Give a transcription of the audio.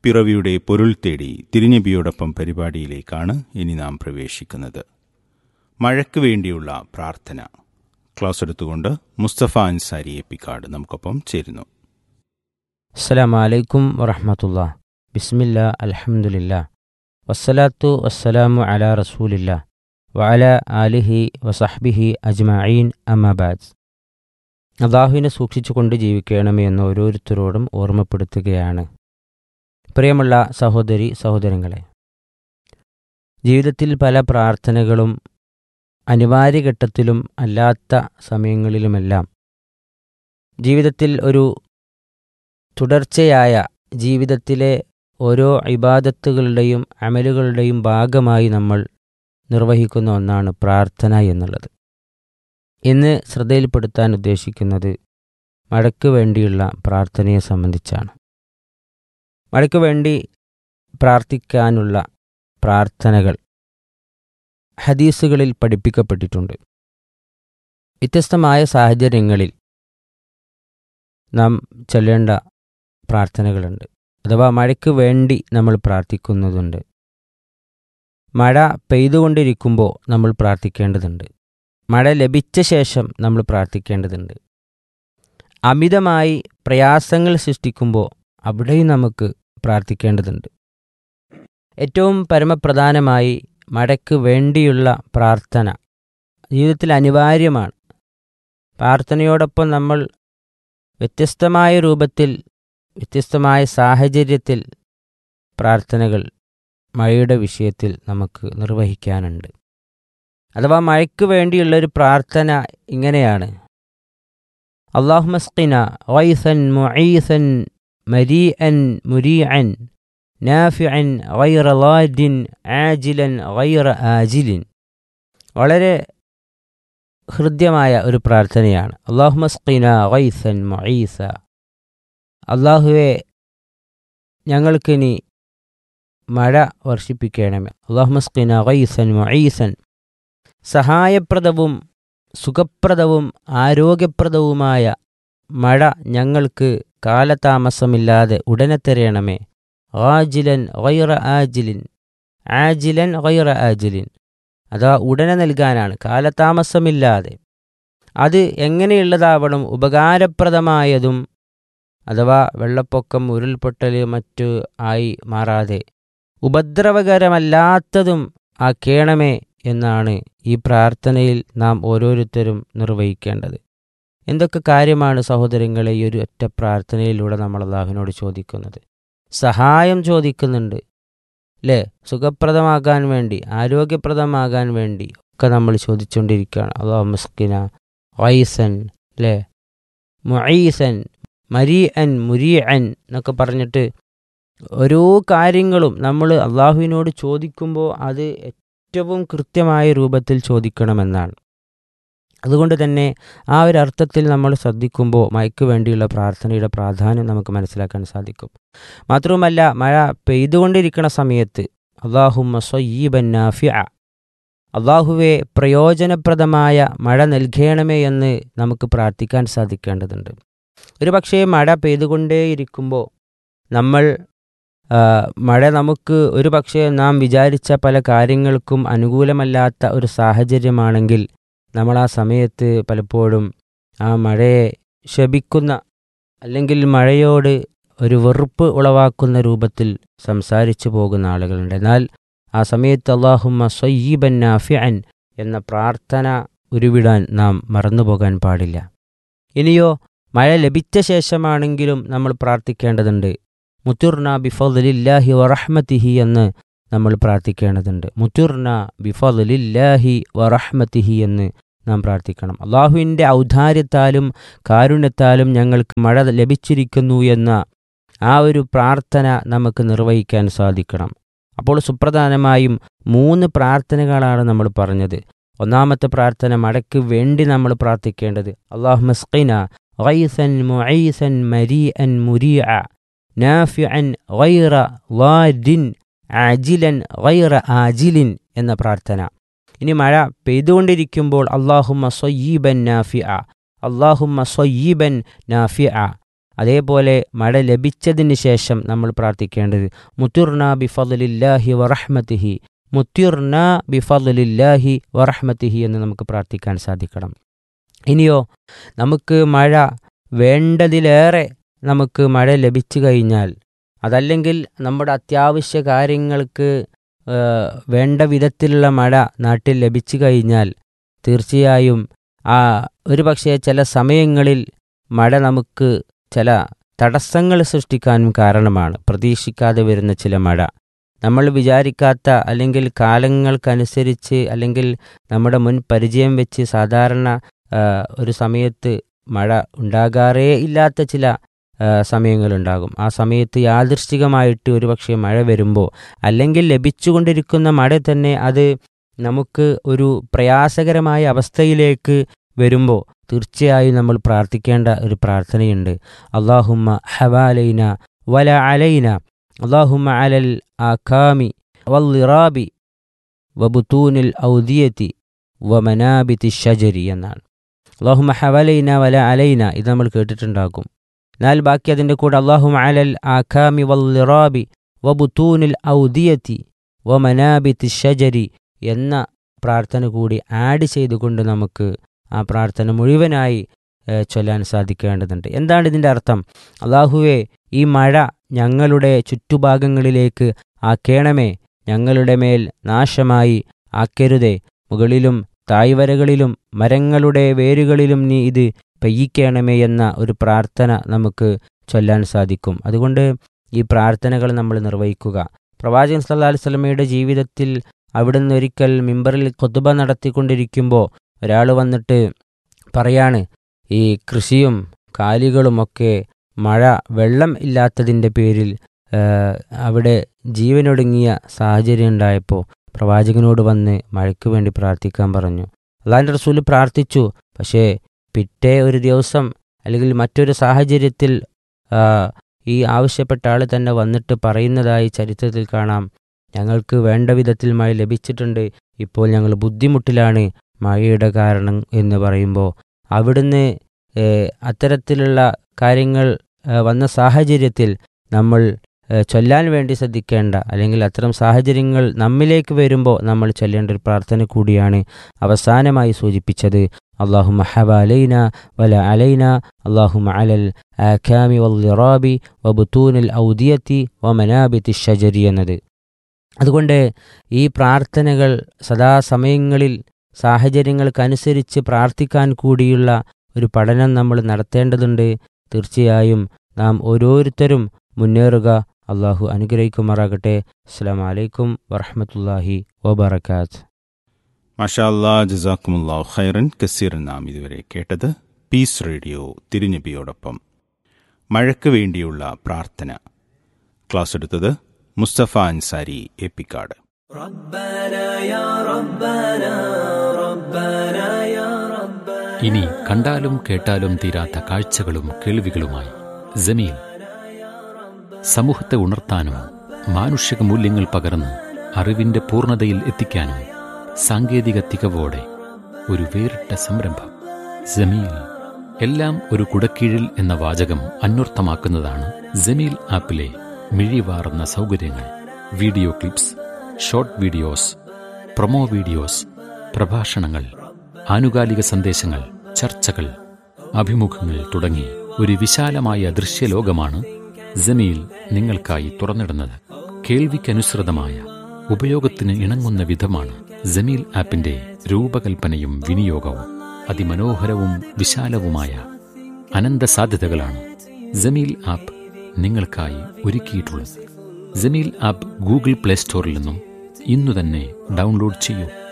പിറവിയുടെ പൊരുൾ തേടി തിരുനബിയോടൊപ്പം പരിപാടിയിലേക്കാണ് ഇനി നാം പ്രവേശിക്കുന്നത് മഴയ്ക്ക് വേണ്ടിയുള്ള പ്രാർത്ഥന ക്ലാസ് എടുത്തുകൊണ്ട് മുസ്തഫ അൻസാരി എപ്പിക്കാട് നമുക്കൊപ്പം ചേരുന്നു അസ്സലാമു അലൈക്കും വറഹമത്തുള്ള ബിസ്മില്ല അൽഹംദുലില്ലാ വസ്സലാത്തു വസ്സലാമു അലാ റസൂലില്ല വഅല ആലിഹി വസഹ്ബിഹി അജ്മഈൻ അമ്മബാദ് അള്ളാഹുവിനെ സൂക്ഷിച്ചുകൊണ്ട് ജീവിക്കണമേ എന്ന് ഓരോരുത്തരോടും ഓർമ്മപ്പെടുത്തുകയാണ് പ്രിയമുള്ള സഹോദരി സഹോദരങ്ങളെ ജീവിതത്തിൽ പല പ്രാർത്ഥനകളും അനിവാര്യഘട്ടത്തിലും അല്ലാത്ത സമയങ്ങളിലുമെല്ലാം ജീവിതത്തിൽ ഒരു തുടർച്ചയായ ജീവിതത്തിലെ ഓരോ ഇബാദത്തുകളുടെയും അമലുകളുടെയും ഭാഗമായി നമ്മൾ നിർവഹിക്കുന്ന ഒന്നാണ് പ്രാർത്ഥന എന്നുള്ളത് ഇന്ന് ശ്രദ്ധയിൽപ്പെടുത്താൻ ഉദ്ദേശിക്കുന്നത് മഴയ്ക്ക് വേണ്ടിയുള്ള പ്രാർത്ഥനയെ സംബന്ധിച്ചാണ് മഴയ്ക്ക് വേണ്ടി പ്രാർത്ഥിക്കാനുള്ള പ്രാർത്ഥനകൾ ഹദീസുകളിൽ പഠിപ്പിക്കപ്പെട്ടിട്ടുണ്ട് വ്യത്യസ്തമായ സാഹചര്യങ്ങളിൽ നാം ചൊല്ലേണ്ട പ്രാർത്ഥനകളുണ്ട് അഥവാ മഴയ്ക്ക് വേണ്ടി നമ്മൾ പ്രാർത്ഥിക്കുന്നതുണ്ട് മഴ പെയ്തുകൊണ്ടിരിക്കുമ്പോൾ നമ്മൾ പ്രാർത്ഥിക്കേണ്ടതുണ്ട് മഴ ലഭിച്ച ശേഷം നമ്മൾ പ്രാർത്ഥിക്കേണ്ടതുണ്ട് അമിതമായി പ്രയാസങ്ങൾ സൃഷ്ടിക്കുമ്പോൾ അവിടെയും നമുക്ക് പ്രാർത്ഥിക്കേണ്ടതുണ്ട് ഏറ്റവും പരമപ്രധാനമായി മഴയ്ക്ക് വേണ്ടിയുള്ള പ്രാർത്ഥന ജീവിതത്തിൽ അനിവാര്യമാണ് പ്രാർത്ഥനയോടൊപ്പം നമ്മൾ വ്യത്യസ്തമായ രൂപത്തിൽ വ്യത്യസ്തമായ സാഹചര്യത്തിൽ പ്രാർത്ഥനകൾ മഴയുടെ വിഷയത്തിൽ നമുക്ക് നിർവഹിക്കാനുണ്ട് അഥവാ മഴയ്ക്ക് വേണ്ടിയുള്ളൊരു പ്രാർത്ഥന ഇങ്ങനെയാണ് അള്ളാഹുമസ്കിന വൈസൻ മുഈസൻ മരീഅൻ മുരീഅൻ നാഫിഅൻ ഗൈറ ലാദിൻ ആജിലൻ ഗൈറ ആജിലിൻ വളരെ ഹൃദ്യമായ ഒരു പ്രാർത്ഥനയാണ് അള്ളാഹുമസ്കിന വൈസൻ മൊയ്സ അള്ളാഹുവെ ഞങ്ങൾക്കിനി മഴ വർഷിപ്പിക്കണമേ അള്ളാഹുമസ്കിന വൈസൻ മൊയ്സൻ സഹായപ്രദവും സുഖപ്രദവും ആരോഗ്യപ്രദവുമായ മഴ ഞങ്ങൾക്ക് കാലതാമസമില്ലാതെ ഉടനെ തരയണമേ ആജിലൻ ഗൈറ ആജിലിൻ ആജിലൻ ഗൈറ ആജിലിൻ അഥവാ ഉടനെ നൽകാനാണ് കാലതാമസമില്ലാതെ അത് എങ്ങനെയുള്ളതാവണം ഉപകാരപ്രദമായതും അഥവാ വെള്ളപ്പൊക്കം ഉരുൾപൊട്ടൽ മറ്റു ആയി മാറാതെ ഉപദ്രവകരമല്ലാത്തതും ആക്കേണമേ എന്നാണ് ഈ പ്രാർത്ഥനയിൽ നാം ഓരോരുത്തരും നിർവഹിക്കേണ്ടത് എന്തൊക്കെ കാര്യമാണ് സഹോദരങ്ങളെ ഈ ഒരു ഒറ്റ പ്രാർത്ഥനയിലൂടെ നമ്മൾ അള്ളാഹുവിനോട് ചോദിക്കുന്നത് സഹായം ചോദിക്കുന്നുണ്ട് അല്ലേ സുഖപ്രദമാകാൻ വേണ്ടി ആരോഗ്യപ്രദമാകാൻ വേണ്ടി ഒക്കെ നമ്മൾ ചോദിച്ചുകൊണ്ടിരിക്കുകയാണ് അള്ളാഹു മസ്കിന വൈസൻ അല്ലേ മൊയ്സൻ മരീ അൻ മുരീ അൻ എന്നൊക്കെ പറഞ്ഞിട്ട് ഓരോ കാര്യങ്ങളും നമ്മൾ അള്ളാഹുവിനോട് ചോദിക്കുമ്പോൾ അത് ഏറ്റവും കൃത്യമായ രൂപത്തിൽ ചോദിക്കണമെന്നാണ് അതുകൊണ്ട് തന്നെ ആ ഒരു അർത്ഥത്തിൽ നമ്മൾ ശ്രദ്ധിക്കുമ്പോൾ മയക്ക് വേണ്ടിയുള്ള പ്രാർത്ഥനയുടെ പ്രാധാന്യം നമുക്ക് മനസ്സിലാക്കാൻ സാധിക്കും മാത്രവുമല്ല മഴ പെയ്തുകൊണ്ടിരിക്കുന്ന സമയത്ത് അള്ളാഹുമ്മ സൊയ്യീബൻ നാഫിഅ അള്ളാഹുവെ പ്രയോജനപ്രദമായ മഴ നൽകണമേ എന്ന് നമുക്ക് പ്രാർത്ഥിക്കാൻ സാധിക്കേണ്ടതുണ്ട് ഒരു പക്ഷേ മഴ പെയ്തുകൊണ്ടേയിരിക്കുമ്പോൾ നമ്മൾ മഴ നമുക്ക് ഒരു പക്ഷേ നാം വിചാരിച്ച പല കാര്യങ്ങൾക്കും അനുകൂലമല്ലാത്ത ഒരു സാഹചര്യമാണെങ്കിൽ നമ്മൾ ആ സമയത്ത് പലപ്പോഴും ആ മഴയെ ശപിക്കുന്ന അല്ലെങ്കിൽ മഴയോട് ഒരു വെറുപ്പ് ഉളവാക്കുന്ന രൂപത്തിൽ സംസാരിച്ചു പോകുന്ന ആളുകളുണ്ട് എന്നാൽ ആ സമയത്ത് അള്ളാഹുമ്മ സയ്യീബൻ നാഫിഅൻ എന്ന പ്രാർത്ഥന ഉരുവിടാൻ നാം മറന്നുപോകാൻ പാടില്ല ഇനിയോ മഴ ലഭിച്ച ശേഷമാണെങ്കിലും നമ്മൾ പ്രാർത്ഥിക്കേണ്ടതുണ്ട് മുത്തുർന ബിഫലില്ലാഹി വറഹ്മത്തിഹി എന്ന് നമ്മൾ പ്രാർത്ഥിക്കേണ്ടതുണ്ട് മുത്തുർന ബിഫലില്ലാഹി വറഹ്മത്തിഹി എന്ന് നാം പ്രാർത്ഥിക്കണം അള്ളാഹുവിൻ്റെ ഔദാര്യത്താലും കാരുണ്യത്താലും ഞങ്ങൾക്ക് മഴ ലഭിച്ചിരിക്കുന്നു എന്ന ആ ഒരു പ്രാർത്ഥന നമുക്ക് നിർവഹിക്കാൻ സാധിക്കണം അപ്പോൾ സുപ്രധാനമായും മൂന്ന് പ്രാർത്ഥനകളാണ് നമ്മൾ പറഞ്ഞത് ഒന്നാമത്തെ പ്രാർത്ഥന മഴയ്ക്ക് വേണ്ടി നമ്മൾ പ്രാർത്ഥിക്കേണ്ടത് അള്ളാഹു മസ്കിന ഗൈസൻ മുഈസൻ മരീഅൻ മുരീഅ നാഫിഅൻ ഗൈറ വാദിൻ ആജിലൻ ഗൈറ ആജിലിൻ എന്ന പ്രാർത്ഥന ഇനി മഴ പെയ്തുകൊണ്ടിരിക്കുമ്പോൾ അള്ളാഹുമ്മ സൊയ്യീബൻ നാഫിഅ അള്ളാഹുമ്മ സൊയ്യീബൻ നാഫിഅ അതേപോലെ മഴ ലഭിച്ചതിന് ശേഷം നമ്മൾ പ്രാർത്ഥിക്കേണ്ടത് മുത്തുർന ബിഫലില്ലാഹി വറഹ്മത്തിഹി മുത്തുർന ബിഫലില്ലാഹി വറഹ്മത്തിഹി എന്ന് നമുക്ക് പ്രാർത്ഥിക്കാൻ സാധിക്കണം ഇനിയോ നമുക്ക് മഴ വേണ്ടതിലേറെ നമുക്ക് മഴ ലഭിച്ചു കഴിഞ്ഞാൽ അതല്ലെങ്കിൽ നമ്മുടെ അത്യാവശ്യ കാര്യങ്ങൾക്ക് ആ, വേണ്ട വിധത്തിലുള്ള മഴ നാട്ടിൽ ലഭിച്ചു കഴിഞ്ഞാൽ തീർച്ചയായും ആ ഒരു പക്ഷേ ചില സമയങ്ങളിൽ മഴ നമുക്ക് ചില തടസ്സങ്ങൾ സൃഷ്ടിക്കാനും കാരണമാണ് പ്രതീക്ഷിക്കാതെ വരുന്ന ചില മഴ നമ്മൾ വിചാരിക്കാത്ത അല്ലെങ്കിൽ കാലങ്ങൾക്കനുസരിച്ച് അല്ലെങ്കിൽ നമ്മുടെ മുൻ പരിചയം വെച്ച് സാധാരണ ആ, ഒരു സമയത്ത് മഴ ഉണ്ടാകാറേ ഇല്ലാത്ത ചില ആ, സമയങ്ങളുണ്ടാകും ആ സമയത്ത് യാദൃശ്ചികമായിട്ട് ഒരുപക്ഷെ മഴ വരുമ്പോൾ അല്ലെങ്കിൽ ലഭിച്ചുകൊണ്ടിരിക്കുന്ന മഴ തന്നെ അത് നമുക്ക് ഒരു പ്രയാസകരമായ അവസ്ഥയിലേക്ക് വരുമ്പോൾ തീർച്ചയായും നമ്മൾ പ്രാർത്ഥിക്കേണ്ട ഒരു പ്രാർത്ഥനയുണ്ട് അള്ളാഹുമ്മ ഹവാലൈന വല അലൈന അള്ളാഹുമ്മ അലൽ ആഖാമി വല്ലിറാബി വബുത്തൂനിൽ ഔദിയത്തി വമനാബിത്തി ഷജരി എന്നാണ് അള്ളാഹുമ്മ ഹവലൈന വല അലൈന ഇത് നമ്മൾ കേട്ടിട്ടുണ്ടാകും എന്നാൽ ബാക്കി അതിൻ്റെ കൂടെ അള്ളാഹും അലൽ ആഖാമി വല്ലിറാബി വബുത്തൂനിൽ ഔദിയത്തി വമനാബിത്തി ഷജരി എന്ന പ്രാർത്ഥന കൂടി ആഡ് ചെയ്തുകൊണ്ട് നമുക്ക് ആ പ്രാർത്ഥന മുഴുവനായി ഏഹ്, ചൊല്ലാൻ സാധിക്കേണ്ടതുണ്ട് എന്താണ് ഇതിൻ്റെ അർത്ഥം അള്ളാഹുവെ ഈ മഴ ഞങ്ങളുടെ ചുറ്റുഭാഗങ്ങളിലേക്ക് ആക്കേണമേ ഞങ്ങളുടെ മേൽ നാശമായി ആക്കരുതേ മുകളിലും തായ്വരകളിലും മരങ്ങളുടെ വേരുകളിലും നീ ഇത് പെയ്യിക്കണമേ എന്ന ഒരു പ്രാർത്ഥന നമുക്ക് ചൊല്ലാൻ സാധിക്കും അതുകൊണ്ട് ഈ പ്രാർത്ഥനകൾ നമ്മൾ നിർവഹിക്കുക പ്രവാചകൻ സല്ലല്ലാഹു അലൈഹി വസല്ലമയുടെ ജീവിതത്തിൽ അവിടുന്ന് ഒരിക്കൽ മിമ്പറിൽ കൊത്തുബ നടത്തിക്കൊണ്ടിരിക്കുമ്പോൾ ഒരാൾ വന്നിട്ട് പറയാണ് ഈ കൃഷിയും കാലികളുമൊക്കെ മഴ വെള്ളം ഇല്ലാത്തതിൻ്റെ പേരിൽ ആ, അവിടെ ജീവനൊടുങ്ങിയ സാഹചര്യം ഉണ്ടായപ്പോൾ പ്രവാചകനോട് വന്ന് മഴയ്ക്ക് വേണ്ടി പ്രാർത്ഥിക്കാൻ പറഞ്ഞു അള്ളാഹിൻ്റെ റസൂൽ പ്രാർത്ഥിച്ചു പക്ഷേ പിറ്റേ ഒരു ദിവസം അല്ലെങ്കിൽ മറ്റൊരു സാഹചര്യത്തിൽ ആ, ഈ ആവശ്യപ്പെട്ട ആൾ തന്നെ വന്നിട്ട് പറയുന്നതായി ചരിത്രത്തിൽ കാണാം ഞങ്ങൾക്ക് വേണ്ട വിധത്തിൽ മഴ ലഭിച്ചിട്ടുണ്ട് ഇപ്പോൾ ഞങ്ങൾ ബുദ്ധിമുട്ടിലാണ് മഴയുടെ കാരണം എന്ന് പറയുമ്പോൾ അവിടുന്ന് ഏഹ്, അത്തരത്തിലുള്ള കാര്യങ്ങൾ ഏഹ്, വന്ന സാഹചര്യത്തിൽ നമ്മൾ ഏഹ്, ചൊല്ലാൻ വേണ്ടി ശ്രദ്ധിക്കേണ്ട അല്ലെങ്കിൽ അത്തരം സാഹചര്യങ്ങൾ നമ്മിലേക്ക് വരുമ്പോൾ നമ്മൾ ചൊല്ലേണ്ട ഒരു പ്രാർത്ഥന കൂടിയാണ് അവസാനമായി സൂചിപ്പിച്ചത് അള്ളാഹുമ ഹബ അലൈന വല അലൈന അള്ളാഹുമ അലൽ ആഖാമി വല്ലിറാബി വബുത്തൂനിൽ ഔദിയത്തി വമനാബിത്തി ഷജരി എന്നത് അതുകൊണ്ട് ഈ പ്രാർത്ഥനകൾ സദാസമയങ്ങളിൽ സാഹചര്യങ്ങൾക്കനുസരിച്ച് പ്രാർത്ഥിക്കാൻ കൂടിയുള്ള ഒരു പഠനം നമ്മൾ നടത്തേണ്ടതുണ്ട് തീർച്ചയായും നാം ഓരോരുത്തരും മുന്നേറുക അള്ളാഹു അനുഗ്രഹിക്കുമാറാകട്ടെ അസ്സാം വലൈക്കും വറഹമത്തല്ലാഹി വബർക്കാത്ത് മഷാ അല്ലാ ജസാക്കുമുല്ലാ ഖൈറൻ കസീർ നാം ഇതുവരെ കേട്ടത് പീസ് റേഡിയോ തിരുനബിയോടൊപ്പം മഴയ്ക്ക് വേണ്ടിയുള്ള പ്രാർത്ഥന ക്ലാസ് എടുത്തത് മുസ്തഫ അൻസാരി എപ്പിക്കാട് ഇനി കണ്ടാലും കേട്ടാലും തീരാത്ത കാഴ്ചകളും കേൾവികളുമായി ജമീൽ സമൂഹത്തെ ഉണർത്താനും മാനുഷിക മൂല്യങ്ങൾ പകർന്ന് അറിവിന്റെ പൂർണ്ണതയിൽ എത്തിക്കാനും സാങ്കേതിക തികവോടെ ഒരു വേറിട്ട സംരംഭം ജമീൽ എല്ലാം ഒരു കുടക്കീഴിൽ എന്ന വാചകം അന്വർത്ഥമാക്കുന്നതാണ് ജമീൽ ആപ്പിലെ മിഴിവാർന്ന സൗകര്യങ്ങൾ video clips short videos promo videos പ്രഭാഷണങ്ങൾ ആനുകാലിക സന്ദേശങ്ങൾ ചർച്ചകൾ അഭിമുഖങ്ങൾ തുടങ്ങി ഒരു വിശാലമായ ദൃശ്യലോകമാണ് ജമീൽ നിങ്ങൾക്കായി തുറന്നിടുന്നത് കേൾവിക്കനുസൃതമായ ഉപയോഗത്തിന് ഇണങ്ങുന്ന വിധമാണ് ജമീൽ ആപ്പിന്റെ രൂപകൽപ്പനയും വിനിയോഗവും അതിമനോഹരവും വിശാലവുമായ അനന്ത സാധ്യതകളാണ് ജമീൽ ആപ്പ് നിങ്ങൾക്കായി ഒരുക്കിയിട്ടുള്ളത് ജമീൽ ആപ്പ് ഗൂഗിൾ പ്ലേ സ്റ്റോറിൽ നിന്നും ഇന്നു തന്നെ ഡൗൺലോഡ് ചെയ്യൂ